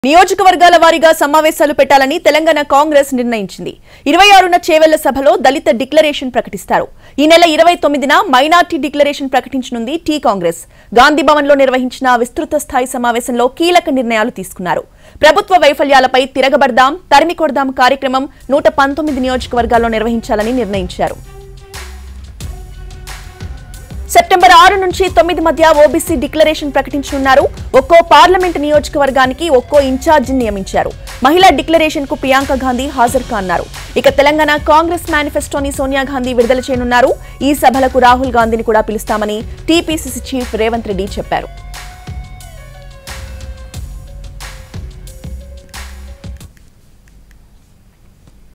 నియోజకవర్గాల వారీగా సమావేశాలు పెట్టాలని తెలంగాణ కాంగ్రెస్ నిర్ణయించింది ఇరవై ఆరున చేవెళ్ల సభలో దళిత డిక్లరేషన్ ప్రకటిస్తారు ఈ నెల ఇరవై తొమ్మిదిన మైనార్టీ డిక్లరేషన్ ప్రకటించనుంది టీ కాంగ్రెస్ గాంధీ భవన్ లో నిర్వహించిన విస్తృత స్థాయి సమావేశంలో కీలక నిర్ణయాలు తీసుకున్నారు ప్రభుత్వ వైఫల్యాలపై తిరగబడదాం తరిమి కొడదాం కార్యక్రమం నూట పంతొమ్మిది నియోజకవర్గాల్లో నిర్వహించాలని నిర్ణయించారు సెప్టెంబర్ ఆరు నుంచి తొమ్మిది మధ్య ఓబీసీ డిక్లరేషన్ ప్రకటించనున్నారు ఒక్కో పార్లమెంట్ నియోజకవర్గానికి ఒక్కో ఇన్ఛార్జిని నియమించారు మహిళా డిక్లరేషన్ కు ప్రియాంక గాంధీ హాజరు కానున్నారు ఇక తెలంగాణ కాంగ్రెస్ మేనిఫెస్టోని సోనియా గాంధీ విడుదల చేయనున్నారు ఈ సభలకు రాహుల్ గాంధీని కూడా పిలుస్తామని టీపీసీసీ చీఫ్ రేవంత్ రెడ్డి చెప్పారు